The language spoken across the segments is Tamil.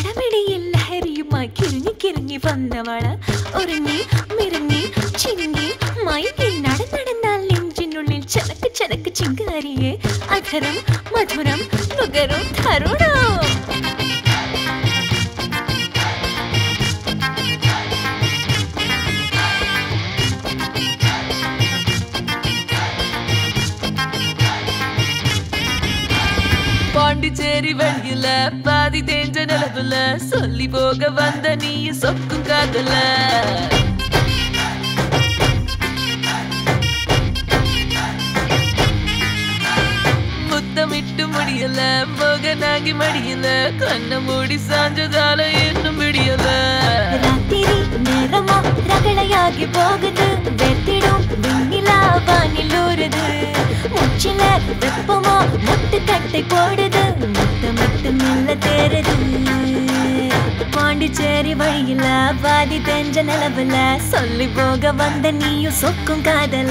ഇടമിടിയിൽ ലഹരിയുമായി കിറങ്ങി കിറങ്ങി വന്നവള ഒരുങ്ങി മിറങ്ങി ചിങ്ങി മയങ്ങി നടന്നടന്നാൽ നെഞ്ചിനുള്ളിൽ ചനക്ക് ചനക്ക് ചിങ്കാരിയെ അധരം മധുരം നുകരും തരുണം பாண்டிச்சேரி வழியில பாதி தேஞ்ச நிலவுல சொல்லி போக வந்த நீ சொக்கும் காதல முத்தமிட்டு முடியல மோகனாகி மடியல கண்ண மூடி சாஞ்சதால இன்னும் விடியல ராத்திரி நேரமா ரகளையாகி போகுது வெத்திடும் வெண்ணிலா வானில் ஊறுது முச்சில வெப்பமா முட்டு கட்டை போடுது முத்த முட்டு மெல்ல தேருது பாண்டிச்சேரி வழியில பாதி தெஞ்ச நிலவுல சொல்லி போக வந்த நீயும் சொக்கும் காதல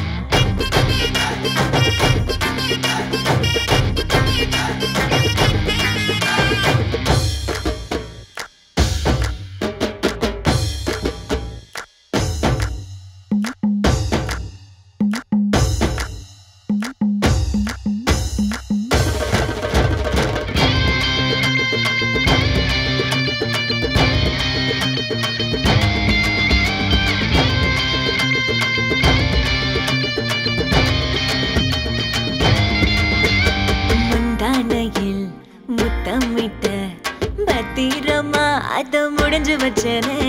முந்தானையில் முத்தமிட்ட பத்திரமா அத முடிஞ்சு வச்சனே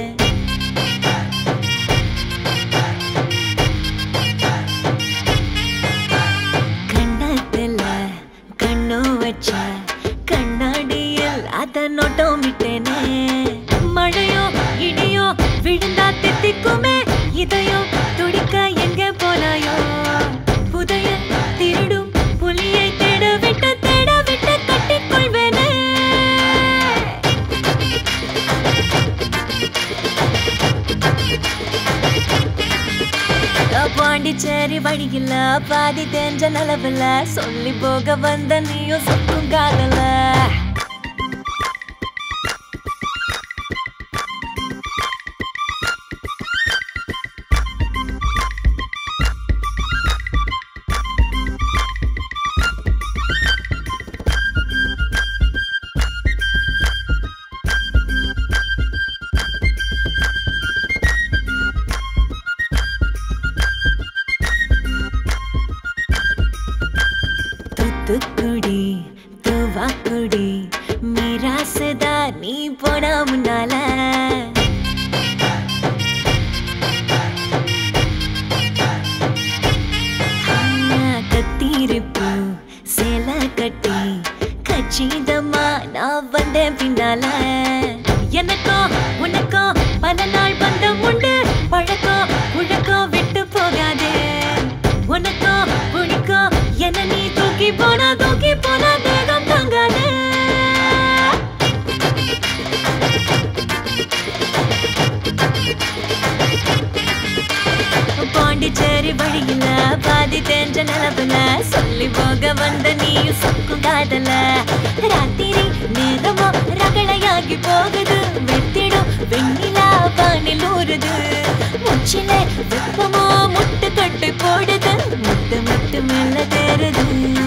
கண்ணத்துல கண்ணும் வச்ச கண்ணாடியில் அத நோட்டம் விட்டேனே மழையோ இடியோ விழுந்தா தித்திக்குமே இதயம் துடிக்க எங்க போனாயோ புதைய திருடும் புலியை தேட விட்டு தேட விட்டு கட்டிக்கொள்வேனே பாண்டிச்சேரி வழியில பாதி தெரிஞ்ச நிலவுல சொல்லி போக வந்த நீயும் சொக்கும் காதல தூத்துக்குடி தூவாக்குடி மிராசுதா நீ போனா முன்னால ஆ, கத்திருப்பு சேலை கட்டி கச்சிதமா நான் வந்தேன் பின்னால எனக்கும் உனக்கும் பல நாள் பந்தம் உண்டு பழக்கம் உழக்கம் விட்டு போகாதே உனக்கும் பிடிக்கும் என்ன நீ தூக்கி போனா தூக்கி போனா தேகம் தாங்காதே பாண்டிச்சேரி வழியில பாதி தெரிஞ்ச நிலவுல சொல்லி போக வந்த நீயும் சொக்கும் காதல ராத்திரி நேரமா ரகளையாகி போகுது வெத்திடும் வெண்ணிலா வானில் ஊறுது முச்சில வெப்பமா முட்டு கட்டு போடுது முட்டு முட்டு மெல்ல தேருது